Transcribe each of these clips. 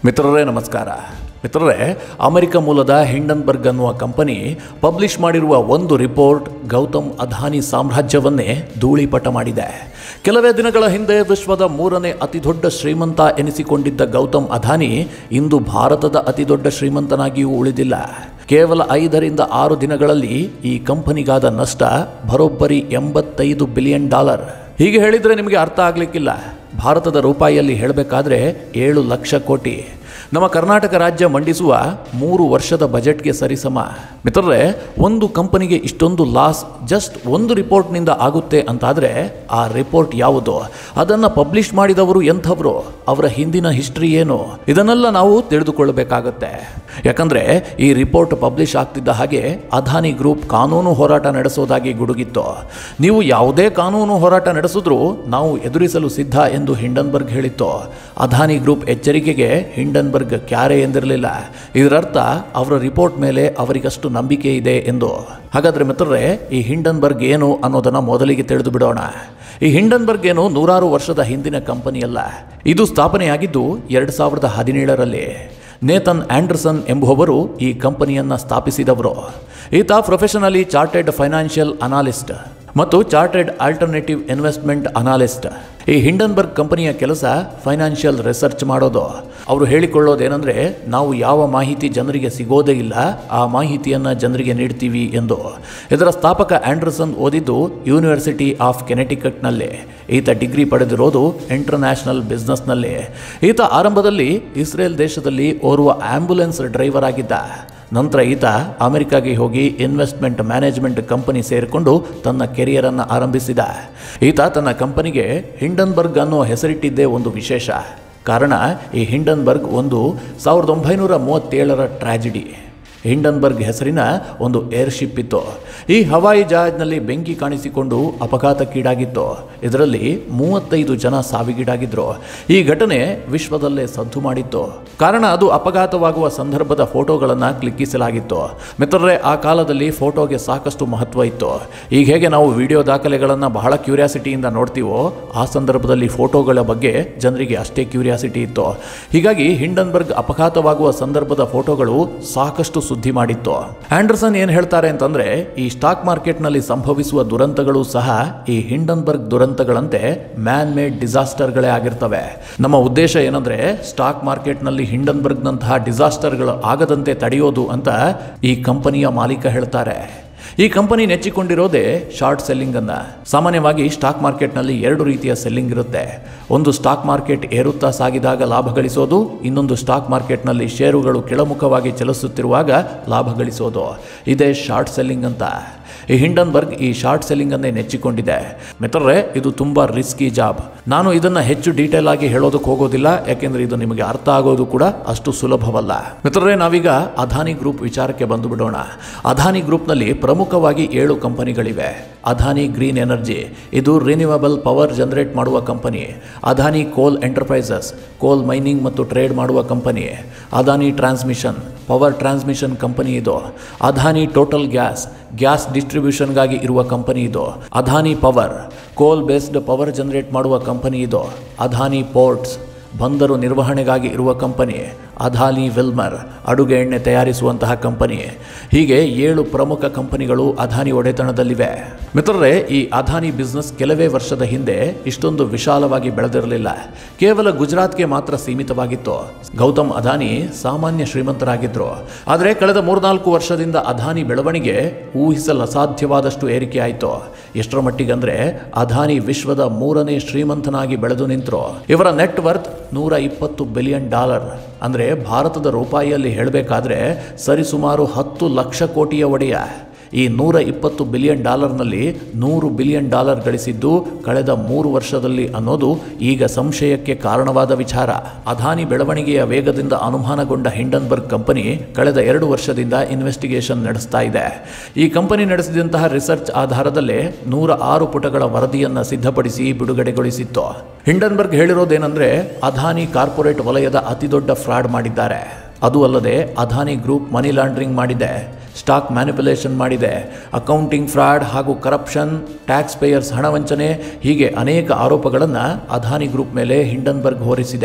ಮಿತ್ರರೇ ನಮಸ್ಕಾರ ಮಿತ್ರರೇ ಅಮೆರಿಕ ಮೂಲದ ಹಿಂಡನ್ಬರ್ಗ್ ಅನ್ನುವ ಕಂಪನಿ ಪಬ್ಲಿಷ್ ಮಾಡಿರುವ ಒಂದು ರಿಪೋರ್ಟ್ ಗೌತಮ್ ಅದಾನಿ ಸಾಮ್ರಾಜ್ಯವನ್ನೇ ಧೂಳಿಪಟ ಮಾಡಿದೆ ಕೆಲವೇ ದಿನಗಳ ಹಿಂದೆ ವಿಶ್ವದ ಮೂರನೇ ಅತಿದೊಡ್ಡ ಶ್ರೀಮಂತ ಎನಿಸಿಕೊಂಡಿದ್ದ ಗೌತಮ್ ಅದಾನಿ ಇಂದು ಭಾರತದ ಅತಿದೊಡ್ಡ ಶ್ರೀಮಂತನಾಗಿಯೂ ಉಳಿದಿಲ್ಲ ಕೇವಲ ಐದರಿಂದ ಆರು ದಿನಗಳಲ್ಲಿ ಈ ಕಂಪನಿಗಾದ ನಷ್ಟ ಬರೋಬ್ಬರಿ ಎಂಬತ್ತೈದು ಬಿಲಿಯನ್ ಡಾಲರ್ ಹೀಗೆ ಹೇಳಿದರೆ ನಿಮಗೆ ಅರ್ಥ ಆಗಲಿಕ್ಕಿಲ್ಲ ಭಾರತದ ರೂಪಾಯಿಯಲ್ಲಿ ಹೇಳಬೇಕಾದ್ರೆ ಏಳು ಲಕ್ಷ ಕೋಟಿ ನಮ್ಮ ಕರ್ನಾಟಕ ರಾಜ್ಯ ಮಂಡಿಸುವ ಮೂರು ವರ್ಷದ ಬಜೆಟ್ಗೆ ಸರಿಸಮ ಮಿತ್ರರೇ ಒಂದು ಕಂಪನಿಗೆ ಇಷ್ಟೊಂದು ಲಾಸ್ ಜಸ್ಟ್ ಒಂದು ರಿಪೋರ್ಟ್ನಿಂದ ಆಗುತ್ತೆ ಅಂತಾದರೆ ಆ ರಿಪೋರ್ಟ್ ಯಾವುದು ಅದನ್ನು ಪಬ್ಲಿಷ್ ಮಾಡಿದವರು ಎಂಥವರು ಅವರ ಹಿಂದಿನ ಹಿಸ್ಟ್ರಿ ಏನು ಇದನ್ನೆಲ್ಲ ನಾವು ತಿಳಿದುಕೊಳ್ಳಬೇಕಾಗತ್ತೆ ಯಾಕಂದ್ರೆ ಈ ರಿಪೋರ್ಟ್ ಪಬ್ಲಿಷ್ ಆಗ್ತಿದ್ದ ಹಾಗೆ ಅದಾನಿ ಗ್ರೂಪ್ ಕಾನೂನು ಹೋರಾಟ ನಡೆಸೋದಾಗಿ ಗುಡುಗಿತ್ತು ನೀವು ಯಾವುದೇ ಕಾನೂನು ಹೋರಾಟ ನಡೆಸಿದ್ರೂ ನಾವು ಎದುರಿಸಲು ಸಿದ್ಧ ಎಂದು ಹಿಂಡನ್ಬರ್ಗ್ ಹೇಳಿತ್ತು ಅದಾನಿ ಗ್ರೂಪ್ ಎಚ್ಚರಿಕೆಗೆ ಹಿಂಡನ್ಬರ್ಗ್ ಕ್ಯಾರೆ ಎಂದಿರಲಿಲ್ಲ ಇದರರ್ಥ ಅವರ ರಿಪೋರ್ಟ್ ಮೇಲೆ ಅವರಿಗಷ್ಟು ನಂಬಿಕೆ ಇದೆ ಎಂದು ಹಾಗಾದ್ರೆ ಮಿತ್ರರೇ ಈ ಹಿಂಡನ್ಬರ್ಗ್ ಏನು ಅನ್ನೋದನ್ನ ಮೊದಲಿಗೆ ತಿಳಿದು ಬಿಡೋಣ ಈ ಹಿಂಡನ್ಬರ್ಗ್ ಏನು ನೂರಾರು ವರ್ಷದ ಹಿಂದಿನ ಕಂಪನಿಯಲ್ಲ ಇದು ಸ್ಥಾಪನೆಯಾಗಿದ್ದು ಎರಡು ಸಾವಿರದ ಹದಿನೇಳರಲ್ಲಿ ನೇತನ್ ಆಂಡರ್ಸನ್ ಎಂಬುವವರು ಈ ಕಂಪನಿಯನ್ನು ಸ್ಥಾಪಿಸಿದವರು ಈತ ಪ್ರೊಫೆಷನಲಿ ಚಾರ್ಟೆಡ್ ಫೈನಾನ್ಷಿಯಲ್ ಅನಾಲಿಸ್ಟ್ ಮತ್ತು ಚಾರ್ಟೆಡ್ ಆಲ್ಟರ್ನೇಟಿವ್ ಇನ್ವೆಸ್ಟ್ಮೆಂಟ್ ಅನಾಲಿಸ್ಟ್ ಈ ಹಿಂಡನ್ಬರ್ಗ್ ಕಂಪನಿಯ ಕೆಲಸ ಫೈನಾನ್ಷಿಯಲ್ ರಿಸರ್ಚ್ ಮಾಡೋದು ಅವರು ಹೇಳಿಕೊಳ್ಳೋದೇನೆಂದರೆ ನಾವು ಯಾವ ಮಾಹಿತಿ ಜನರಿಗೆ ಸಿಗೋದೇ ಇಲ್ಲ ಆ ಮಾಹಿತಿಯನ್ನು ಜನರಿಗೆ ನೀಡ್ತೀವಿ ಎಂದು ಇದರ ಸ್ಥಾಪಕ ಆಂಡರ್ಸನ್ ಓದಿದ್ದು ಯೂನಿವರ್ಸಿಟಿ ಆಫ್ ಕೆನೆಟಿಕಟ್ನಲ್ಲಿ ಈತ ಡಿಗ್ರಿ ಪಡೆದಿರೋದು ಇಂಟರ್ನ್ಯಾಷನಲ್ ಬಿಸ್ನೆಸ್ನಲ್ಲಿ ಈತ ಆರಂಭದಲ್ಲಿ ಇಸ್ರೇಲ್ ದೇಶದಲ್ಲಿ ಓರ್ವ ಆಂಬ್ಯುಲೆನ್ಸ್ ಡ್ರೈವರ್ ಆಗಿದ್ದ ನಂತರ ಈತ ಅಮೆರಿಕಾಗೆ ಹೋಗಿ ಇನ್ವೆಸ್ಟ್ಮೆಂಟ್ ಮ್ಯಾನೇಜ್ಮೆಂಟ್ ಕಂಪನಿ ಸೇರಿಕೊಂಡು ತನ್ನ ಕೆರಿಯರನ್ನು ಆರಂಭಿಸಿದ ಈತ ತನ್ನ ಕಂಪನಿಗೆ ಹಿಂಡನ್ಬರ್ಗ್ ಅನ್ನೋ ಹೆಸರಿಟ್ಟಿದ್ದೇ ಒಂದು ವಿಶೇಷ ಕಾರಣ ಈ ಹಿಂಡನ್ಬರ್ಗ್ ಒಂದು ಸಾವಿರದ ಒಂಬೈನೂರ ಮೂವತ್ತೇಳರ ಟ್ರ್ಯಾಜಿಡಿ ಹಿಂಡನ್ಬರ್ಗ್ ಹೆಸರಿನ ಒಂದು ಏರ್ಶಿಪ್ ಇತ್ತು ಈ ಹವಾಯಿ ಜಹಾಜ್ನಲ್ಲಿ ಬೆಂಕಿ ಕಾಣಿಸಿಕೊಂಡು ಅಪಘಾತಕ್ಕೀಡಾಗಿತ್ತು ಇದರಲ್ಲಿ ಮೂವತ್ತೈದು ಜನ ಸಾವಿಗೀಡಾಗಿದ್ರು ಈ ಘಟನೆ ವಿಶ್ವದಲ್ಲೇ ಸದ್ದು ಮಾಡಿತ್ತು ಕಾರಣ ಅದು ಅಪಘಾತವಾಗುವ ಸಂದರ್ಭದ ಫೋಟೋಗಳನ್ನು ಕ್ಲಿಕ್ಕಿಸಲಾಗಿತ್ತು ಮಿತ್ರರೇ ಆ ಕಾಲದಲ್ಲಿ ಫೋಟೋಗೆ ಸಾಕಷ್ಟು ಮಹತ್ವ ಇತ್ತು ಈಗ ಹೇಗೆ ನಾವು ವಿಡಿಯೋ ದಾಖಲೆಗಳನ್ನು ಬಹಳ ಕ್ಯೂರಿಯಾಸಿಟಿಯಿಂದ ನೋಡ್ತೀವೋ ಆ ಸಂದರ್ಭದಲ್ಲಿ ಫೋಟೋಗಳ ಬಗ್ಗೆ ಜನರಿಗೆ ಅಷ್ಟೇ ಕ್ಯೂರಿಯಾಸಿಟಿ ಇತ್ತು ಹೀಗಾಗಿ ಹಿಂಡನ್ಬರ್ಗ್ ಅಪಘಾತವಾಗುವ ಸಂದರ್ಭದ ಫೋಟೋಗಳು ಸಾಕಷ್ಟು ಸುದ್ದಿ ಮಾಡಿತ್ತು ಆಂಡರ್ಸನ್ ಏನು ಹೇಳ್ತಾರೆ ಅಂತಂದ್ರೆ ಈ ಸ್ಟಾಕ್ ಮಾರ್ಕೆಟ್ನಲ್ಲಿ ಸಂಭವಿಸುವ ದುರಂತಗಳು ಸಹ ಈ ಹಿಂಡನ್ಬರ್ಗ್ ದುರಂತಗಳಂತೆ ಮ್ಯಾನ್ ಮೇಡ್ ಡಿಸಾಸ್ಟರ್ಗಳೇ ಆಗಿರ್ತವೆ ನಮ್ಮ ಉದ್ದೇಶ ಏನಂದ್ರೆ ಸ್ಟಾಕ್ ಮಾರ್ಕೆಟ್ನಲ್ಲಿ ಹಿಂಡನ್ಬರ್ಗ್ನಂತಹ ಡಿಸಾಸ್ಟರ್ಗಳು ಆಗದಂತೆ ತಡೆಯೋದು ಅಂತ ಈ ಕಂಪನಿಯ ಮಾಲೀಕ ಹೇಳ್ತಾರೆ ಈ ಕಂಪನಿ ನೆಚ್ಚಿಕೊಂಡಿರೋದೇ ಶಾರ್ಟ್ ಸೆಲ್ಲಿಂಗ್ ಅನ್ನ ಸಾಮಾನ್ಯವಾಗಿ ಸ್ಟಾಕ್ ಮಾರ್ಕೆಟ್ನಲ್ಲಿ ಎರಡು ರೀತಿಯ ಸೆಲ್ಲಿಂಗ್ ಇರುತ್ತೆ ಒಂದು ಸ್ಟಾಕ್ ಮಾರ್ಕೆಟ್ ಏರುತ್ತಾ ಸಾಗಿದಾಗ ಲಾಭ ಗಳಿಸೋದು ಇನ್ನೊಂದು ಸ್ಟಾಕ್ ಮಾರ್ಕೆಟ್ನಲ್ಲಿ ಷೇರುಗಳು ಕೆಳಮುಖವಾಗಿ ಚಲಿಸುತ್ತಿರುವಾಗ ಲಾಭ ಗಳಿಸೋದು ಇದೇ ಶಾರ್ಟ್ ಸೆಲ್ಲಿಂಗ್ ಅಂತ ಈ ಹಿಂಡನ್ಬರ್ಗ್ ಈ ಶಾರ್ಟ್ ಸೆಲ್ಲಿಂಗ್ ಅನ್ನೇ ನೆಚ್ಚಿಕೊಂಡಿದೆ ಮಿತ್ರರೇ ಇದು ತುಂಬಾ ರಿಸ್ಕಿ ಜಾಬ್ ನಾನು ಇದನ್ನ ಹೆಚ್ಚು ಡೀಟೇಲ್ ಆಗಿ ಹೇಳೋದಕ್ಕೆ ಹೋಗೋದಿಲ್ಲ ಯಾಕೆಂದ್ರೆ ಇದು ನಿಮಗೆ ಅರ್ಥ ಆಗೋದು ಕೂಡ ಅಷ್ಟು ಸುಲಭವಲ್ಲ ಮಿತ್ರರೇ ನಾವೀಗ ಅದಾನಿ ಗ್ರೂಪ್ ವಿಚಾರಕ್ಕೆ ಬಂದು ಬಿಡೋಣ ಅದಾನಿ ಗ್ರೂಪ್ನಲ್ಲಿ ಪ್ರಮುಖವಾಗಿ ಏಳು ಕಂಪನಿಗಳಿವೆ ಅದಾನಿ ಗ್ರೀನ್ ಎನರ್ಜಿ ಇದು ರಿನ್ಯೂವಬಲ್ ಪವರ್ ಜನರೇಟ್ ಮಾಡುವ company Adani coal enterprises coal mining ಮತ್ತು ಟ್ರೇಡ್ ಮಾಡುವ company Adani transmission power transmission company ಇದು ಅದಾನಿ ಟೋಟಲ್ ಗ್ಯಾಸ್ ಗ್ಯಾಸ್ ಡಿಸ್ಟ್ರಿಬ್ಯೂಷನ್ಗಾಗಿ ಇರುವ ಕಂಪನಿ ಇದು Adani power coal based power generate ಮಾಡುವ ಕಂಪನಿ ಇದು ಅದಾನಿ ಪೋರ್ಟ್ಸ್ ಬಂದರು ನಿರ್ವಹಣೆಗಾಗಿ ಇರುವ ಕಂಪನಿ ಅದಾನಿ ವಿಲ್ಮರ್ ಅಡುಗೆ ಎಣ್ಣೆ ತಯಾರಿಸುವಂತಹ ಕಂಪನಿ ಹೀಗೆ ಏಳು ಪ್ರಮುಖ ಕಂಪನಿಗಳು ಅದಾನಿ ಒಡೆತನದಲ್ಲಿವೆ ಮಿತ್ರರೇ ಈ ಅದಾನಿ ಬಿಸ್ನೆಸ್ ಕೆಲವೇ ವರ್ಷದ ಹಿಂದೆ ಇಷ್ಟೊಂದು ವಿಶಾಲವಾಗಿ ಬೆಳೆದಿರಲಿಲ್ಲ ಕೇವಲ ಗುಜರಾತ್ಗೆ ಮಾತ್ರ ಸೀಮಿತವಾಗಿತ್ತು ಗೌತಮ್ ಅದಾನಿ ಸಾಮಾನ್ಯ ಶ್ರೀಮಂತರಾಗಿದ್ರು ಆದರೆ ಕಳೆದ ಮೂರ್ನಾಲ್ಕು ವರ್ಷದಿಂದ ಅದಾನಿ ಬೆಳವಣಿಗೆ ಊಹಿಸಲು ಅಸಾಧ್ಯವಾದಷ್ಟು ಏರಿಕೆ ಆಯಿತು ಎಷ್ಟರ ಮಟ್ಟಿಗಂದ್ರೆ ಅದಾನಿ ವಿಶ್ವದ ಮೂರನೇ ಶ್ರೀಮಂತನಾಗಿ ಬೆಳೆದು ನಿಂತರು ಇವರ ನೆಟ್ ವರ್ತ್ ನೂರ ಇಪ್ಪತ್ತು ಬಿಲಿಯನ್ ಡಾಲರ್ ಅಂದರೆ ಭಾರತದ ರೂಪಾಯಿಯಲ್ಲಿ ಹೇಳಬೇಕಾದ್ರೆ ಸರಿಸುಮಾರು ಹತ್ತು ಲಕ್ಷ ಕೋಟಿಯ ಒಡೆಯ ಈ ನೂರ ಇಪ್ಪತ್ತು ಬಿಲಿಯನ್ ಡಾಲರ್ನಲ್ಲಿ ನೂರು ಬಿಲಿಯನ್ ಡಾಲರ್ ಗಳಿಸಿದ್ದು ಕಳೆದ ಮೂರು ವರ್ಷದಲ್ಲಿ ಅನ್ನೋದು ಈಗ ಸಂಶಯಕ್ಕೆ ಕಾರಣವಾದ ವಿಚಾರ ಅದಾನಿ ಬೆಳವಣಿಗೆಯ ವೇಗದಿಂದ ಅನುಮಾನಗೊಂಡ ಹಿಂಡನ್ಬರ್ಗ್ ಕಂಪನಿ ಕಳೆದ ಎರಡು ವರ್ಷದಿಂದ ಇನ್ವೆಸ್ಟಿಗೇಷನ್ ನಡೆಸ್ತಾ ಇದೆ ಈ ಕಂಪನಿ ನಡೆಸಿದಂತಹ ರಿಸರ್ಚ್ ಆಧಾರದಲ್ಲೇ ನೂರ ಆರು ಪುಟಗಳ ವರದಿಯನ್ನು ಸಿದ್ಧಪಡಿಸಿ ಬಿಡುಗಡೆಗೊಳಿಸಿತ್ತು ಹಿಂಡನ್ಬರ್ಗ್ ಹೇಳಿರೋದೇನೆಂದ್ರೆ ಅದಾನಿ ಕಾರ್ಪೊರೇಟ್ ವಲಯದ ಅತಿದೊಡ್ಡ ಫ್ರಾಡ್ ಮಾಡಿದ್ದಾರೆ ಅದು ಅಲ್ಲದೆ ಅದಾನಿ ಗ್ರೂಪ್ ಮನಿ ಲಾಂಡ್ರಿಂಗ್ ಮಾಡಿದೆ ಸ್ಟಾಕ್ ಮ್ಯಾನಿಪುಲೇಷನ್ ಮಾಡಿದೆ ಅಕೌಂಟಿಂಗ್ ಫ್ರಾಡ್ ಹಾಗೂ ಕರಪ್ಷನ್ ಟ್ಯಾಕ್ಸ್ ಪೇಯರ್ಸ್ ಹಣ ವಂಚನೆ ಹೀಗೆ ಅನೇಕ ಆರೋಪಗಳನ್ನು ಅದಾನಿ ಗ್ರೂಪ್ ಮೇಲೆ ಹಿಂಡನ್ಬರ್ಗ್ ಹೊರಿಸಿದೆ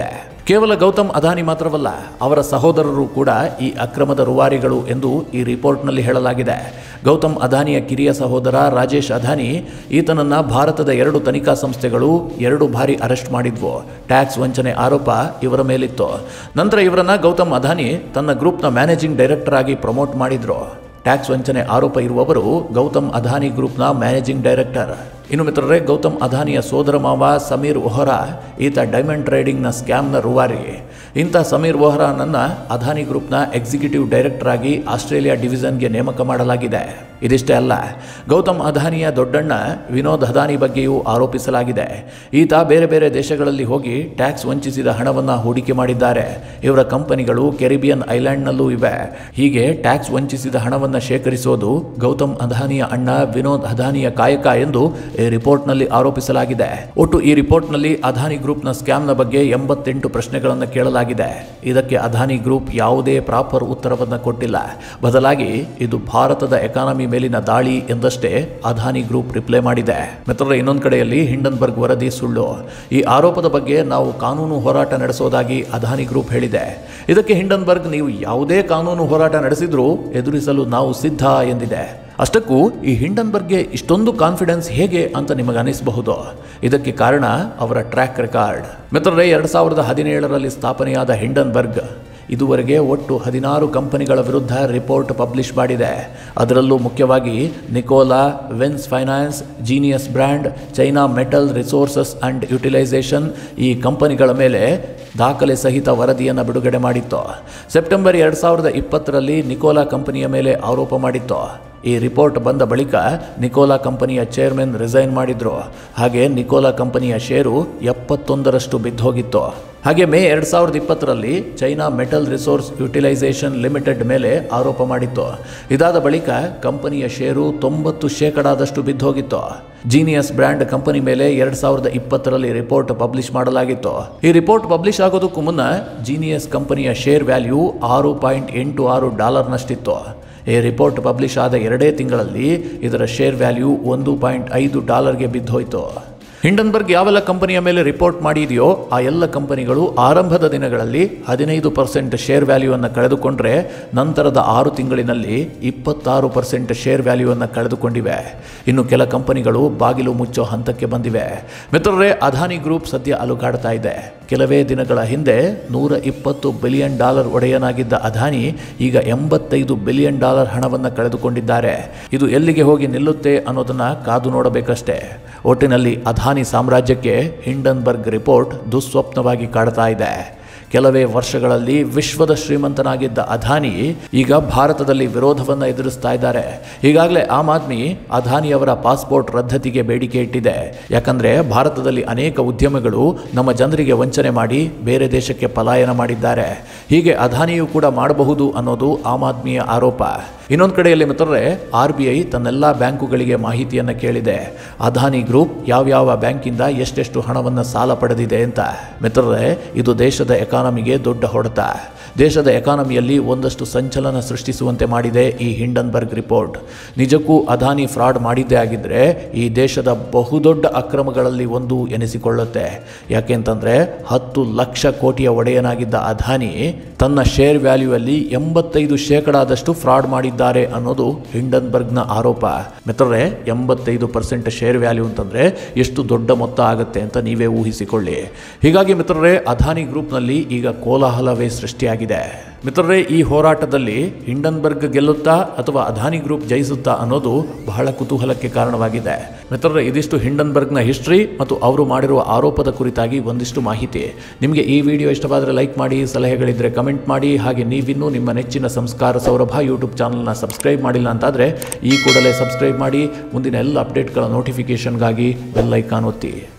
ಕೇವಲ ಗೌತಮ್ ಅದಾನಿ ಮಾತ್ರವಲ್ಲ ಅವರ ಸಹೋದರರು ಕೂಡ ಈ ಅಕ್ರಮದ ರೂವಾರಿಗಳು ಎಂದು ಈ ರಿಪೋರ್ಟ್ನಲ್ಲಿ ಹೇಳಲಾಗಿದೆ ಗೌತಮ್ ಅದಾನಿಯ ಕಿರಿಯ ಸಹೋದರ ರಾಜೇಶ್ ಅದಾನಿ ಈತನನ್ನ ಭಾರತದ ಎರಡು ತನಿಖಾ ಸಂಸ್ಥೆಗಳು ಎರಡು ಬಾರಿ ಅರೆಸ್ಟ್ ಮಾಡಿದ್ವು ಟ್ಯಾಕ್ಸ್ ವಂಚನೆ ಆರೋಪ ಇವರ ಮೇಲಿತ್ತು ನಂತರ ಇವರನ್ನ ಗೌತಮ್ ಅದಾನಿ ತನ್ನ ಗ್ರೂಪ್ನ ಮ್ಯಾನೇಜಿಂಗ್ ಡೈರೆಕ್ಟರ್ ಆಗಿ ಪ್ರಮೋಟ್ ಮಾಡಿದ್ರು ಟ್ಯಾಕ್ಸ್ ವಂಚನೆ ಆರೋಪ ಇರುವವರು ಗೌತಮ್ ಅದಾನಿ ಗ್ರೂಪ್ನ ಮ್ಯಾನೇಜಿಂಗ್ ಡೈರೆಕ್ಟರ್ ಇನ್ನು ಮಿತ್ರರೇ ಗೌತಮ್ ಅದಾನಿಯ ಸೋದರ ಮಾವ ಸಮೀರ್ ವೊಹರಾ ಈತ ಡೈಮಂಡ್ ಟ್ರೇಡಿಂಗ್ನ ಸ್ಕ್ಯಾಮ್ನ ರೂವಾರಿ ಇಂಥ ಸಮೀರ್ ವೊಹರಾನನ್ನ ಅದಾನಿ ಗ್ರೂಪ್ನ ಎಕ್ಸಿಕ್ಯೂಟಿವ್ ಡೈರೆಕ್ಟರ್ ಆಗಿ ಆಸ್ಟ್ರೇಲಿಯಾ ಡಿವಿಷನ್ಗೆ ನೇಮಕ ಮಾಡಲಾಗಿದೆ ಇದಿಷ್ಟೇ ಅಲ್ಲ ಗೌತಮ್ ಅದಾನಿಯ ದೊಡ್ಡಣ್ಣ ವಿನೋದ್ ಅದಾನಿ ಬಗ್ಗೆಯೂ ಆರೋಪಿಸಲಾಗಿದೆ ಈತ ಬೇರೆ ಬೇರೆ ದೇಶಗಳಲ್ಲಿ ಹೋಗಿ ಟ್ಯಾಕ್ಸ್ ವಂಚಿಸಿದ ಹಣವನ್ನು ಹೂಡಿಕೆ ಮಾಡಿದ್ದಾರೆ ಇವರ ಕಂಪನಿಗಳು ಕೆರಿಬಿಯನ್ ಐಲ್ಯಾಂಡ್ನಲ್ಲೂ ಇವೆ ಹೀಗೆ ಟ್ಯಾಕ್ಸ್ ವಂಚಿಸಿದ ಹಣವನ್ನು ಶೇಖರಿಸೋದು ಗೌತಮ್ ಅದಾನಿಯ ಅಣ್ಣ ವಿನೋದ್ ಅದಾನಿಯ ಕಾಯಕ ಎಂದು ಈ ರಿಪೋರ್ಟ್ನಲ್ಲಿ ಆರೋಪಿಸಲಾಗಿದೆ ಒಟ್ಟು ಈ ರಿಪೋರ್ಟ್ನಲ್ಲಿ ಅದಾನಿ ಗ್ರೂಪ್ನ ಸ್ಕ್ಯಾಮ್ನ ಬಗ್ಗೆ ಎಂಬತ್ತೆಂಟು ಪ್ರಶ್ನೆಗಳನ್ನು ಕೇಳಲಾಗಿದೆ ಇದಕ್ಕೆ ಅದಾನಿ ಗ್ರೂಪ್ ಯಾವುದೇ ಪ್ರಾಪರ್ ಉತ್ತರವನ್ನು ಕೊಟ್ಟಿಲ್ಲ ಬದಲಾಗಿ ಇದು ಭಾರತದ ಎಕಾನಮಿ ಮೇಲಿನ ದಾಳಿ ಎಂದಷ್ಟೇ ಅದಾನಿ ಗ್ರೂಪ್ ರಿಪ್ಲೈ ಮಾಡಿದೆ ಮಿತ್ರರ ಇನ್ನೊಂದು ಕಡೆಯಲ್ಲಿ ಹಿಂಡನ್ಬರ್ಗ್ ವರದಿ ಸುಳ್ಳು ಈ ಆರೋಪದ ಬಗ್ಗೆ ನಾವು ಕಾನೂನು ಹೋರಾಟ ನಡೆಸೋದಾಗಿ ಅದಾನಿ ಗ್ರೂಪ್ ಹೇಳಿದೆ ಇದಕ್ಕೆ ಹಿಂಡನ್ಬರ್ಗ್ ನೀವು ಯಾವುದೇ ಕಾನೂನು ಹೋರಾಟ ನಡೆಸಿದ್ರೂ ಎದುರಿಸಲು ನಾವು ಸಿದ್ಧ ಎಂದಿದೆ ಅಷ್ಟಕ್ಕೂ ಈ ಹಿಂಡನ್ಬರ್ಗ್ಗೆ ಇಷ್ಟೊಂದು ಕಾನ್ಫಿಡೆನ್ಸ್ ಹೇಗೆ ಅಂತ ನಿಮಗೆ ಅನಿಸಬಹುದು ಇದಕ್ಕೆ ಕಾರಣ ಅವರ ಟ್ರ್ಯಾಕ್ ರೆಕಾರ್ಡ್ ಮಿತ್ರರೇ ಎರಡು ಸಾವಿರದ ಹದಿನೇಳರಲ್ಲಿ ಸ್ಥಾಪನೆಯಾದ ಹಿಂಡನ್ಬರ್ಗ್ ಇದುವರೆಗೆ ಒಟ್ಟು ಹದಿನಾರು ಕಂಪನಿಗಳ ವಿರುದ್ಧ ರಿಪೋರ್ಟ್ ಪಬ್ಲಿಷ್ ಮಾಡಿದೆ ಅದರಲ್ಲೂ ಮುಖ್ಯವಾಗಿ Nikola Wins Finance Genius Brand China Metal Resources and Utilization ಈ ಕಂಪನಿಗಳ ಮೇಲೆ ದಾಖಲೆ ಸಹಿತ ವರದಿಯನ್ನು ಬಿಡುಗಡೆ ಮಾಡಿತ್ತು ಸೆಪ್ಟೆಂಬರ್ ಎರಡು ಸಾವಿರದ ಇಪ್ಪತ್ತರಲ್ಲಿ ನಿಕೋಲಾ ಕಂಪನಿಯ ಮೇಲೆ ಆರೋಪ ಮಾಡಿತ್ತು ಈ ರಿಪೋರ್ಟ್ ಬಂದ ಬಳಿಕ ನಿಕೋಲಾ ಕಂಪನಿಯ ಚೇರ್ಮನ್ ರಿಸೈನ್ ಮಾಡಿದ್ರು ಹಾಗೆ ನಿಕೋಲಾ ಕಂಪನಿಯ ಷೇರು ಎಪ್ಪತ್ತೊಂದರಷ್ಟು ಬಿದ್ದೋಗಿತ್ತು ಹಾಗೆ ಮೇ ಎರಡು ಸಾವಿರದ ಇಪ್ಪತ್ತರಲ್ಲಿ China Metal Resource Utilization Limited ಮೇಲೆ ಆರೋಪ ಮಾಡಿತ್ತು ಇದಾದ ಬಳಿಕ ಕಂಪನಿಯ ಷೇರು ತೊಂಬತ್ತು ಶೇಕಡಾದಷ್ಟು ಬಿದ್ದೋಗಿತ್ತು ಜೀನಿಯಸ್ ಬ್ರ್ಯಾಂಡ್ ಕಂಪನಿ ಮೇಲೆ ಎರಡು ಸಾವಿರದ ಇಪ್ಪತ್ತರಲ್ಲಿ ರಿಪೋರ್ಟ್ ಪಬ್ಲಿಷ್ ಮಾಡಲಾಗಿತ್ತು ಈ ರಿಪೋರ್ಟ್ ಪಬ್ಲಿಷ್ ಆಗೋದಕ್ಕೂ ಮುನ್ನ ಜೀನಿಯಸ್ ಕಂಪನಿಯ ಶೇರ್ ವ್ಯಾಲ್ಯೂ ಆರು ಪಾಯಿಂಟ್ ಎಂಟು ಆರು ಡಾಲರ್ನಷ್ಟಿತ್ತು ಈ ರಿಪೋರ್ಟ್ ಪಬ್ಲಿಷ್ ಆದ ಎರಡೇ ತಿಂಗಳಲ್ಲಿ ಇದರ ಶೇರ್ ವ್ಯಾಲ್ಯೂ ಒಂದು ಪಾಯಿಂಟ್ ಐದು ಡಾಲರ್ಗೆ ಬಿದ್ದೋಯ್ತು ಹಿಂಡನ್ಬರ್ಗ್ ಯಾವೆಲ್ಲ ಕಂಪನಿಯ ಮೇಲೆ ರಿಪೋರ್ಟ್ ಮಾಡಿದೆಯೋ ಆ ಎಲ್ಲ ಕಂಪನಿಗಳು ಆರಂಭದ ದಿನಗಳಲ್ಲಿ ಹದಿನೈದು ಪರ್ಸೆಂಟ್ ಶೇರ್ ವ್ಯಾಲ್ಯೂವನ್ನು ಕಳೆದುಕೊಂಡ್ರೆ ನಂತರದ ಆರು ತಿಂಗಳಿನಲ್ಲಿ ಇಪ್ಪತ್ತಾರು ಪರ್ಸೆಂಟ್ ಶೇರ್ ವ್ಯಾಲ್ಯೂವನ್ನು ಕಳೆದುಕೊಂಡಿವೆ ಇನ್ನು ಕೆಲ ಕಂಪನಿಗಳು ಬಾಗಿಲು ಮುಚ್ಚೋ ಹಂತಕ್ಕೆ ಬಂದಿವೆ ಮಿತ್ರರೇ ಅದಾನಿ ಗ್ರೂಪ್ ಸದ್ಯ ಅಲುಗಾಡ್ತಾ ಇದೆ ಕೆಲವೇ ದಿನಗಳ ಹಿಂದೆ ನೂರ ಇಪ್ಪತ್ತು ಬಿಲಿಯನ್ ಡಾಲರ್ ಒಡೆಯನಾಗಿದ್ದ ಅದಾನಿ ಈಗ ಎಂಬತ್ತೈದು ಬಿಲಿಯನ್ ಡಾಲರ್ ಹಣವನ್ನು ಕಳೆದುಕೊಂಡಿದ್ದಾರೆ ಇದು ಎಲ್ಲಿಗೆ ಹೋಗಿ ನಿಲ್ಲುತ್ತೆ ಅನ್ನೋದನ್ನ ಕಾದು ನೋಡಬೇಕಷ್ಟೇ ಒಟ್ಟಿನಲ್ಲಿ ಅದಾನಿ ಸಾಮ್ರಾಜ್ಯಕ್ಕೆ ಹಿಂಡನ್ಬರ್ಗ್ ರಿಪೋರ್ಟ್ ದುಸ್ವಪ್ನವಾಗಿ ಕಾಡ್ತಾ ಇದೆ ಕೆಲವೇ ವರ್ಷಗಳಲ್ಲಿ ವಿಶ್ವದ ಶ್ರೀಮಂತನಾಗಿದ್ದ ಅದಾನಿ ಈಗ ಭಾರತದಲ್ಲಿ ವಿರೋಧವನ್ನು ಎದುರಿಸ್ತಾ ಇದ್ದಾರೆ ಈಗಾಗಲೇ ಆಮ್ ಆದ್ಮಿ ಅದಾನಿಯವರ ಪಾಸ್ಪೋರ್ಟ್ ರದ್ದತಿಗೆ ಬೇಡಿಕೆ ಇಟ್ಟಿದೆ ಯಾಕಂದ್ರೆ ಭಾರತದಲ್ಲಿ ಅನೇಕ ಉದ್ಯಮಿಗಳು ನಮ್ಮ ಜನರಿಗೆ ವಂಚನೆ ಮಾಡಿ ಬೇರೆ ದೇಶಕ್ಕೆ ಪಲಾಯನ ಮಾಡಿದ್ದಾರೆ ಹೀಗೆ ಅದಾನಿಯು ಕೂಡ ಮಾಡಬಹುದು ಅನ್ನೋದು ಆಮ್ ಆದ್ಮಿಯ ಆರೋಪ ಇನ್ನೊಂದು ಕಡೆಯಲ್ಲಿ ಮಿತ್ರರೇ ಆರ್ ಬಿ ಐ ತನ್ನೆಲ್ಲ ಬ್ಯಾಂಕುಗಳಿಗೆ ಮಾಹಿತಿಯನ್ನು ಕೇಳಿದೆ ಅದಾನಿ ಗ್ರೂಪ್ ಯಾವ್ಯಾವ ಬ್ಯಾಂಕಿಂದ ಎಷ್ಟೆಷ್ಟು ಹಣವನ್ನು ಸಾಲ ಪಡೆದಿದೆ ಅಂತ ಮಿತ್ರರೇ ಇದು ದೇಶದ ಎಕಾನಮಿಗೆ ದೊಡ್ಡ ಹೊಡೆತ ದೇಶದ ಎಕಾನಮಿಯಲ್ಲಿ ಒಂದಷ್ಟು ಸಂಚಲನ ಸೃಷ್ಟಿಸುವಂತೆ ಮಾಡಿದೆ ಈ ಹಿಂಡನ್ಬರ್ಗ್ ರಿಪೋರ್ಟ್ ನಿಜಕ್ಕೂ ಅದಾನಿ ಫ್ರಾಡ್ ಮಾಡಿದ್ದೇ ಆಗಿದ್ರೆ ಈ ದೇಶದ ಬಹುದೊಡ್ಡ ಅಕ್ರಮಗಳಲ್ಲಿ ಒಂದು ಎನಿಸಿಕೊಳ್ಳುತ್ತೆ ಯಾಕೆಂತಂದ್ರೆ ಹತ್ತು ಲಕ್ಷ ಕೋಟಿಯ ಒಡೆಯನಾಗಿದ್ದ ಅದಾನಿ ತನ್ನ ಶೇರ್ ವ್ಯಾಲ್ಯೂ ಅಲ್ಲಿ ಎಂಬತ್ತೈದು ಶೇಕಡಾದಷ್ಟು ಫ್ರಾಡ್ ಮಾಡಿದ್ದಾರೆ ಅನ್ನೋದು ಹಿಂಡನ್ಬರ್ಗ್ನ ಆರೋಪ ಮಿತ್ರರೇ ಎಂಬತ್ತೈದು ಪರ್ಸೆಂಟ್ ಶೇರ್ ವ್ಯಾಲ್ಯೂ ಅಂತಂದ್ರೆ ಎಷ್ಟು ದೊಡ್ಡ ಮೊತ್ತ ಆಗುತ್ತೆ ಅಂತ ನೀವೇ ಊಹಿಸಿಕೊಳ್ಳಿ ಹೀಗಾಗಿ ಮಿತ್ರರೇ ಅದಾನಿ ಗ್ರೂಪ್ನಲ್ಲಿ ಈಗ ಕೋಲಾಹಲವೇ ಸೃಷ್ಟಿಯಾಗಿದೆ ಮಿತ್ರರೇ ಈ ಹೋರಾಟದಲ್ಲಿ ಹಿಂಡನ್ಬರ್ಗ್ ಗೆಲ್ಲುತ್ತಾ ಅಥವಾ ಅದಾನಿ ಗ್ರೂಪ್ ಜಯಿಸುತ್ತಾ ಅನ್ನೋದು ಬಹಳ ಕುತೂಹಲಕ್ಕೆ ಕಾರಣವಾಗಿದೆ ಮಿತ್ರರೇ ಇದಿಷ್ಟು ಹಿಂಡನ್ಬರ್ಗ್ನ ಹಿಸ್ಟ್ರಿ ಮತ್ತು ಅವರು ಮಾಡಿರುವ ಆರೋಪದ ಕುರಿತಾಗಿ ಒಂದಿಷ್ಟು ಮಾಹಿತಿ ನಿಮಗೆ ಈ ವಿಡಿಯೋ ಇಷ್ಟವಾದರೆ ಲೈಕ್ ಮಾಡಿ ಸಲಹೆಗಳಿದ್ದರೆ ಕಮೆಂಟ್ ಮಾಡಿ ಹಾಗೆ ನೀವಿನ್ನೂ ನಿಮ್ಮ ನೆಚ್ಚಿನ ಸಂಸ್ಕಾರ ಸೌರಭ ಯೂಟ್ಯೂಬ್ ಚಾನಲ್ನ ಸಬ್ಸ್ಕ್ರೈಬ್ ಮಾಡಿಲ್ಲ ಅಂತಾದರೆ ಈ ಕೂಡಲೇ ಸಬ್ಸ್ಕ್ರೈಬ್ ಮಾಡಿ ಮುಂದಿನ ಎಲ್ಲ ಅಪ್ಡೇಟ್ಗಳ ನೋಟಿಫಿಕೇಷನ್ಗಾಗಿ ಬೆಲ್ ಐಕಾನ್ ಒತ್ತಿ